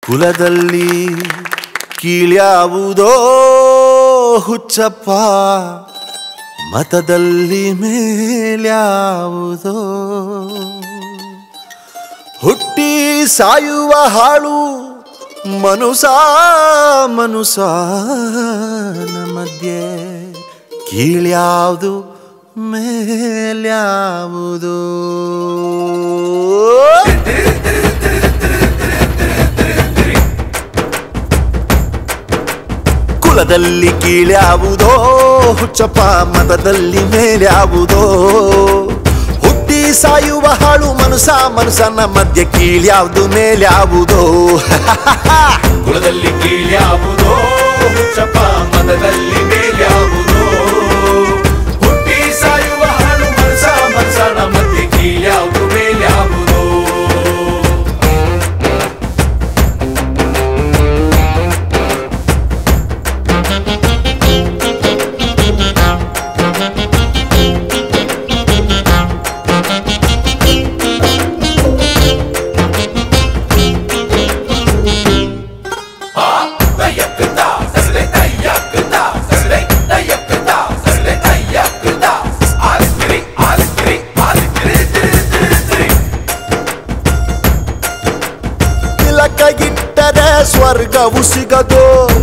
ಕುಲದಲ್ಲಿ ಕೀಳ್ಯಾವುದೋ ಹುಚ್ಚಪ್ಪ ಮತದಲ್ಲಿ ಮೇಲ್ಯಾವುದೋ ಹುಟ್ಟಿ ಸಾಯುವ ಹಾಳು ಮನುಸ ಮನುಸಾನ ಮಧ್ಯೆ ಕೀಳ್ಯಾವುದು ಮೇಲ್ಯಾವುದು ಕುಲದಲ್ಲಿ ಕೀಳ್ಯಾವುದೋ ಹುಚ್ಚಪ್ಪ ಮತದಲ್ಲಿ ಮೇಲ್ಯಾವುದೋ ಹುಟ್ಟಿ ಸಾಯುವ ಹಾಳು ಮನುಸ ಮನುಸನ ಮಧ್ಯೆ ಕೀಳ್ಯಾವುದು ಮೇಲ್ಯಾವುದೋ ಕುಲದಲ್ಲಿ ಕೀಳ್ಯಾವುದೋ ಹುಚ್ಚಪ್ಪ ಮತದಲ್ಲಿ ಮೇಲ್ಯಾವುದೋ ಹುಟ್ಟಿ ಸಾಯುವ ಹಾಳು ಮನಸ ಮನಸನ ಮಧ್ಯೆ ಕೀಳ್ಯಾವುದು ಮೇಲ್ಯಾವುದೋ ತಿಲಕ ಇಟ್ಟರೆ ಸ್ವರ್ಗವು ಸಿಗದು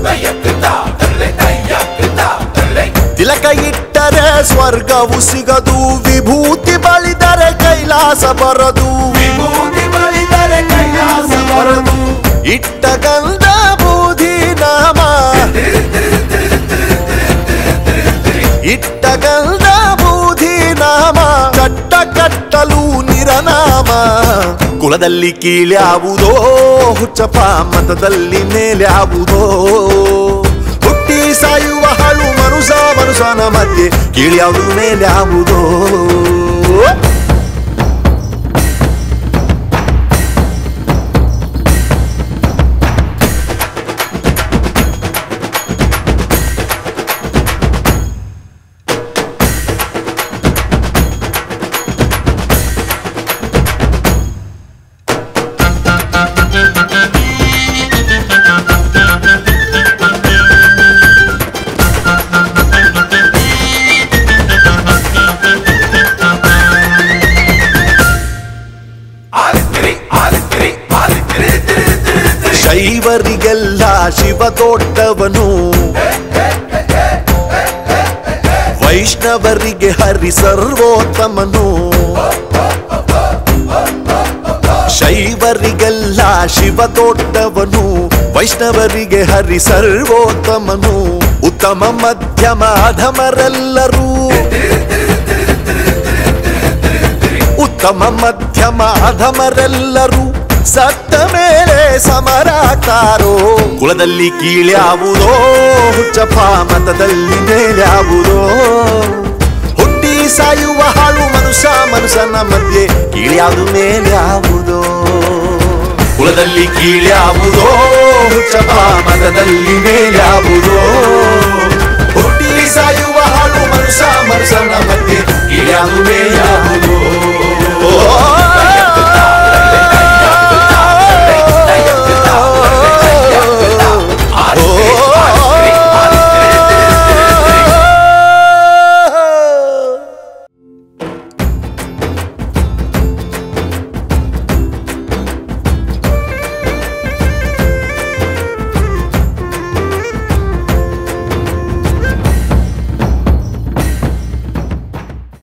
ತಿಲಕ ಇಟ್ಟರೆ ಸ್ವರ್ಗವು ಸಿಗದು ವಿಭೂತಿ ಬಳಿದರೆ ಕೈಲಾಸ ಬರದು ವಿಭೂತಿ ಬಳಿದರೆ ಕೈಲಾಸ ಬರದು ಇಟ್ಟ ಗಂಧ ಬೂದಿ ನಾಮ ಇಟ್ಟ ಗಂಧ ಬೂದಿ ನಾಮ ಚಟ್ಟ ಕಟ್ಟಲು ನಿರನಾಮ ಕುಲದಲ್ಲಿ ಕೀಳ್ಯಾವುದೋ ಹುಚ್ಚಪ್ಪ ಮತದಲ್ಲಿ ಮೇಲ್ಯಾವುದೋ ಹುಟ್ಟಿ ಸಾಯುವ ಹಾಳು ಮನುಸ ಮನುಸನ ಮಧ್ಯೆ ಕೀಳ್ಯಾವುದು ಮೇಲ್ಯಾವುದೋ ಶೈವರಿಗೆಲ್ಲ ಶಿವ ದೊಡ್ಡವನು ವೈಷ್ಣವರಿಗೆ ಹರಿ ಸರ್ವೋತ್ತಮನು ಶೈವರಿಗೆಲ್ಲ ಶಿವ ದೊಡ್ಡವನು ವೈಷ್ಣವರಿಗೆ ಹರಿ ಸರ್ವೋತ್ತಮನು ಉತ್ತಮ ಮಧ್ಯಮ ಅಧಮರೆಲ್ಲರೂ ಉತ್ತಮ ಮಧ್ಯಮ ಅಧಮರೆಲ್ಲರೂ ಸತ್ತ ಮೇಲೆ ಸಮರಾಗ್ತಾರೋ ಕುಲದಲ್ಲಿ ಕೀಳ್ಯಾವುದೋ ಹುಚ್ಚಪ್ಪ ಮತದಲ್ಲಿ ಮೇಲ್ಯಾವುದೋ ಹುಟ್ಟಿ ಸಾಯುವ ಹಾಳು ಮನುಷ್ಯ ಮನುಷ್ಯನ ಮಧ್ಯೆ ಕೀಳ್ಯಾವುದು ಮೇಲ್ಯಾವುದೋ ಕುಲದಲ್ಲಿ ಕೀಳ್ಯಾವುದೋ ಹುಚ್ಚಪ್ಪ ಮತದಲ್ಲಿ ಮೇಲ್ಯಾವುದೋ ಹುಟ್ಟಿ ಸಾಯುವ ಹಾಳು ಮನುಷ್ಯ ಮನುಷ್ಯನ ಮಧ್ಯೆ ಕೀಳ್ಯಾವುದು ಮೇಲ್ಯಾವುದೋ